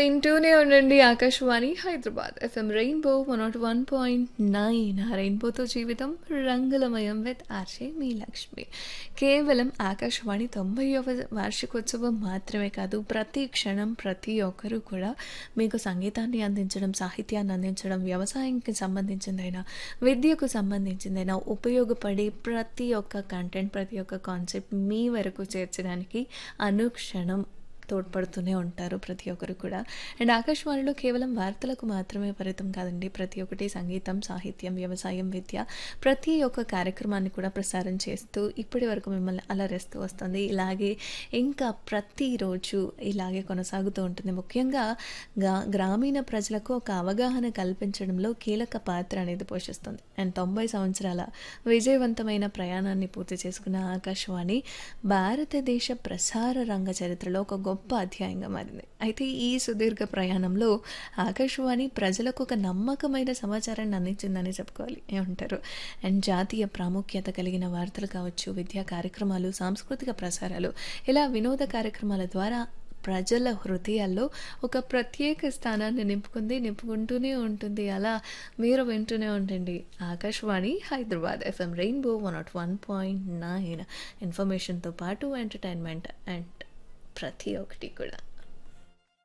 వింటూనే ఉండండి Akashvani Hyderabad FM Rainbow one nought one point nine ఆ రెయిన్బోతో జీవితం రంగులమయం విత్ ఆర్షే మీ లక్ష్మి కేవలం ఆకాశవాణి తొంభైవ వార్షికోత్సవం మాత్రమే కాదు ప్రతి క్షణం ప్రతి ఒక్కరూ కూడా మీకు సంగీతాన్ని అందించడం సాహిత్యాన్ని అందించడం వ్యవసాయానికి సంబంధించిందైనా విద్యకు సంబంధించిందైనా ఉపయోగపడే ప్రతి ఒక్క కంటెంట్ ప్రతి ఒక్క కాన్సెప్ట్ మీ వరకు చేర్చడానికి అనుక్షణం తోడ్పడుతూనే ఉంటారు ప్రతి ఒక్కరు కూడా అండ్ ఆకాశవాణిలో కేవలం వార్తలకు మాత్రమే పరితం కాదండి ప్రతి ఒక్కటి సంగీతం సాహిత్యం వ్యవసాయం విద్య ప్రతి ఒక్క కార్యక్రమాన్ని కూడా ప్రసారం చేస్తూ ఇప్పటి వరకు మిమ్మల్ని అలరిస్తూ వస్తుంది ఇలాగే ఇంకా ప్రతిరోజు ఇలాగే కొనసాగుతూ ఉంటుంది ముఖ్యంగా గా గ్రామీణ ప్రజలకు ఒక అవగాహన కల్పించడంలో కీలక పాత్ర అనేది పోషిస్తుంది అండ్ తొంభై సంవత్సరాల విజయవంతమైన ప్రయాణాన్ని పూర్తి చేసుకున్న ఆకాశవాణి భారతదేశ ప్రసార రంగ చరిత్రలో ఒక గొప్ప అధ్యాయంగా మారింది అయితే ఈ సుదీర్ఘ ప్రయాణంలో ఆకాశవాణి ప్రజలకు ఒక నమ్మకమైన సమాచారాన్ని అందించిందని చెప్పుకోవాలి ఏమంటారు అండ్ జాతీయ ప్రాముఖ్యత కలిగిన వార్తలు కావచ్చు విద్యా కార్యక్రమాలు సాంస్కృతిక ప్రసారాలు ఇలా వినోద కార్యక్రమాల ద్వారా ప్రజల హృదయాల్లో ఒక ప్రత్యేక స్థానాన్ని నింపుకుంది నింపుకుంటూనే ఉంటుంది అలా మీరు వింటూనే ఉండండి Akashvani Hyderabad FM Rainbow one nought one point nine ఇన్ఫర్మేషన్తో పాటు ఎంటర్టైన్మెంట్ అండ్ ప్రతి ఒక్కటి కూడా